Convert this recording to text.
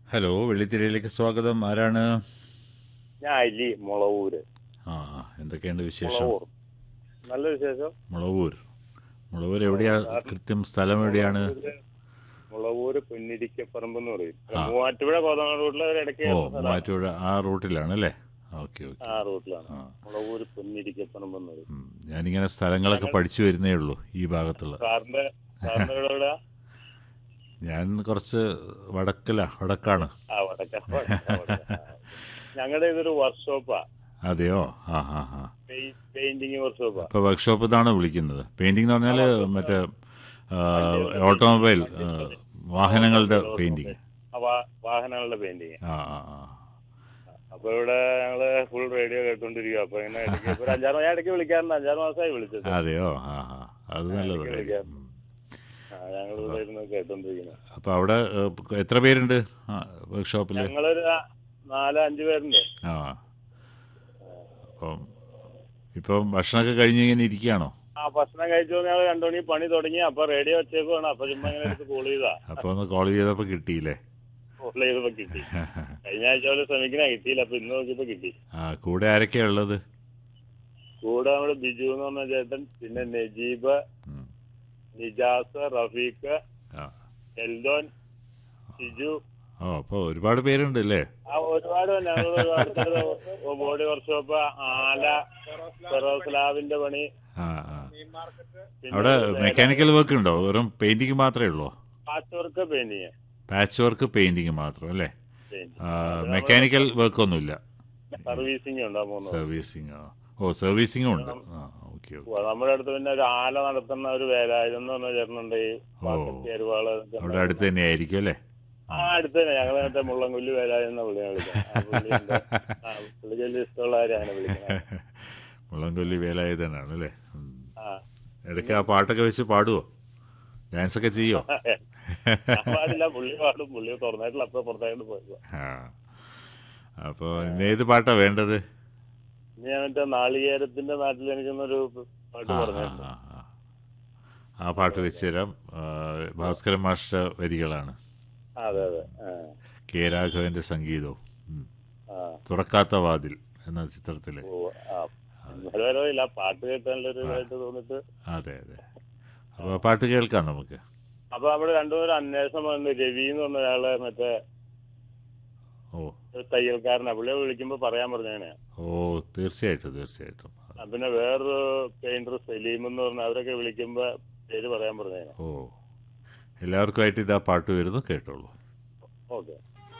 Hello വെള്ളിത്തിരയിലേക്ക് സ്വാഗതം ആരാണ് ഞാൻ അലി മുളവൂര് ആ എന്തൊക്കെയുണ്ട് വിശേഷം മുളവൂർ നല്ല വിശേഷം മുളവൂർ മുളവൂർ എവിടെയാ കൃത്യം സ്ഥലം എവിടെയാണ് മുളവൂര് പൊന്നിരിക്കപ്പറമ്പ് എന്ന് പറയും ആ. മൂവാറ്റുപുഴ കോതനാട് റൂട്ടിലെ ഒരു ഇടയ്ക്ക് ഓ വരുന്ന സ്ഥലമാണ്. മൂവാറ്റുപുഴ ആ റൂട്ടിലാണ് അല്ലേ ഓക്കെ ഓക്കെ ആ റൂട്ടിലാണ് ആ. മുളവൂര് പൊന്നിരിക്കപ്പറമ്പ് എന്ന് പറയും ഉം, ഞാനിങ്ങനെ സ്ഥലങ്ങളൊക്കെ പഠിച്ചു വരുന്നേ ഉള്ളൂ ഈ ഭാഗത്തുള്ള സാറിന്റെ സാറിന്റെ ഇവിടെ എവിടെയാ? ഞാൻ കുറച്ച് വടക്കല വടക്കാണ് ആ വടക്ക ഞങ്ങളുടെ ഇതൊരു വർക്ക്ഷോപ്പാ അതെയോ ആ ആ ആ പെയിന്റിങ് വർക്ക്ഷോപ്പാ ഇപ്പോൾ വർക്ക്ഷോപ്പ് ഇതാണ് വിളിക്കുന്നത് പെയിന്റിംഗ് എന്ന് പറഞ്ഞാൽ മറ്റേ ആ, ഓട്ടോമൊബൈൽ ആ, വാഹനങ്ങളുടെ പെയിന്റിങ് ആ, വാ- വാഹനങ്ങളുടെ പെയിന്റിങ് ആ ആ ആ അപ്പൊ ഇവിടെ ഞങ്ങള് ഫുൾ റേഡിയോ കേട്ടോണ്ടിരിക്കുക അപ്പൊ ഇങ്ങനെ ഇടയ്ക്ക് ഇപ്പൊ ഒരു അഞ്ചാറ് ഞാൻ ഇടയ്ക്ക് വിളിക്കാറുണ്ട് അഞ്ചാറ് മാസമായി വിളിച്ചത് അതെയോ ആ ആ അത് നല്ലത് വിളിക്കാം. ആ, ഞങ്ങൾ ഇവിടെ ഇരുന്ന് കേട്ടോണ്ടിരിക്കുന്നത് അപ്പോൾ അവിടെ ഏ, എത്ര പേരുണ്ട് വർക്ക്ഷോപ്പിൽ ഞങ്ങളൊരു നാല് അഞ്ച് പേരുണ്ട് ആ അപ്പം ഇപ്പം ഭക്ഷണമൊക്കെ കഴിഞ്ഞ് ഇങ്ങനെ ഇരിക്കുകയാണോ ആ ഭക്ഷണം കഴിച്ചു ഞങ്ങൾ രണ്ടു മണി പണി തുടങ്ങി അപ്പൊ റേഡിയോ വെച്ചേക്കുവാണ് അപ്പൊ ചുമ്മാ ഇങ്ങനെ എടുത്ത് കോൾ ചെയ്താ അപ്പോൾ ഒന്ന് കോൾ ചെയ്തപ്പോൾ കിട്ടിയില്ലേ കോൾ ചെയ്തപ്പോ കിട്ടി കഴിഞ്ഞ ആഴ്ച പോലെ ശ്രമിക്കണ കിട്ടിയില്ല അപ്പൊ ഇന്ന് നോക്കിയപ്പോ കിട്ടി ആ കൂടെ ആരൊക്കെയാ ഉള്ളത് കൂടെ നമ്മള് ബിജു എന്ന് പറഞ്ഞ ചേട്ടൻ പിന്നെ നജീബ് ഉം. നിജാസ് റഫീഖ് ആ എൽദോൻ ഷിജു ഓ അപ്പോൾ ഒരുപാട് പേരുണ്ട് അല്ലേ ആ ഒരുപാട് ഞങ്ങൾ ഒരുപാട് ബോഡി വർക്ക്ഷോപ്പ് ആല ഫെറോസ് ലാബിന്റെ പണി ആ ആ പിന്നെ അവിടെ മെക്കാനിക്കൽ വർക്ക് ഉണ്ടോ വെറും പെയിന്റിങ് മാത്രമേ ഉള്ളൂ patch work painting patch work painting മാത്രം അല്ലേ മെക്കാനിക്കൽ വർക്ക് ഒന്നുമില്ല സർവീസിംഗ് ഉണ്ട് ആ മൂന്ന് സർവീസിങ് ഓ സർവീസിങ്ങും ഉണ്ട് ആ ഓക്കെ ഓക്കെ ഉവ്വ, നമ്മുടെ അടുത്ത് പിന്നെ ഒരു ആല നടത്തുന്ന ഒരു വേലായുധം എന്ന് പറഞ്ഞ ചേട്ടനുണ്ട് ഈ ഓ. പാക്കത്തി അരുവാള് അവിടെ അടുത്ത് തന്നെ ആയിരിക്കും അല്ലേ ആ അടുത്ത് തന്നെ ഞങ്ങൾ മറ്റേ മുള്ളംകൊല്ലി വേലായുധം എന്ന പുള്ളിയെ വിളിക്കുന്നത് ആ പുള്ളിയുണ്ട്. ആ, പുള്ളിക്ക് വലിയ ഇഷ്ടമുള്ള കാര്യം അങ്ങനെ വിളിക്കുന്നത് മുളംകൊല്ലി വേലായുധനാണ് അല്ലേ ഉം. ആ ഇടയ്ക്ക് ആ പാട്ടൊക്കെ വെച്ച് പാടുവോ ഡാൻസ് ഒക്കെ ചെയ്യോ ഞാൻ പാടില്ല പുള്ളി പാടും പുള്ളി തുറന്നായിട്ടുള്ള അപ്പൊ പുറത്തായിട്ട് പോയത് ആ അപ്പോൾ ഇന്ന് ഏത് പാട്ടാ വേണ്ടത് ഇനി ഞാൻ മറ്റേ നാളികേരത്തിന്റെ നാട്ടിൽ എനിക്കൊന്നൊരു പാട്ട് ആ, ആ, പറഞ്ഞിട്ടുണ്ട് ആ, ആ. ആ പാട്ട് വെച്ച് തരാം ആ, ഭാസ്കരൻ മാഷ്ട വരികളാണ് അതെ അതെ ആ, കെ രാഘവന്റെ സംഗീതവും ഉം. ആ തുറക്കാത്ത വാതിൽ എന്ന ചിത്രത്തിലെ ഓ, ആ. ഇന്നലെ വരെ ഇല്ല പാട്ട് കേട്ടാലൊരു ഇതായിട്ട് തോന്നിട്ട് അതെ അതെ അപ്പോൾ പാട്ട് കേൾക്കാം നമുക്ക് അപ്പൊ അവിടെ രണ്ടുപേരും അന്വേഷണം വന്നു രവി എന്ന് പറഞ്ഞ ഒരാളെ മറ്റേ ഓ ഒരു തയ്യൽക്കാരനാ പുള്ളിയെ വിളിക്കുമ്പോ പറയാൻ പറഞ്ഞാണ് ഓ തീർച്ചയായിട്ടും തീർച്ചയായിട്ടും പിന്നെ വേറൊരു പെയിന്റർ സലീം എന്ന് പറഞ്ഞ അവരൊക്കെ വിളിക്കുമ്പോ പേര് പറയാൻ പറഞ്ഞാണ് ഓ എല്ലാവർക്കുമായിട്ട് ഇതാ പാട്ട് വരുന്നു കേട്ടോളൂ ഓക്കെ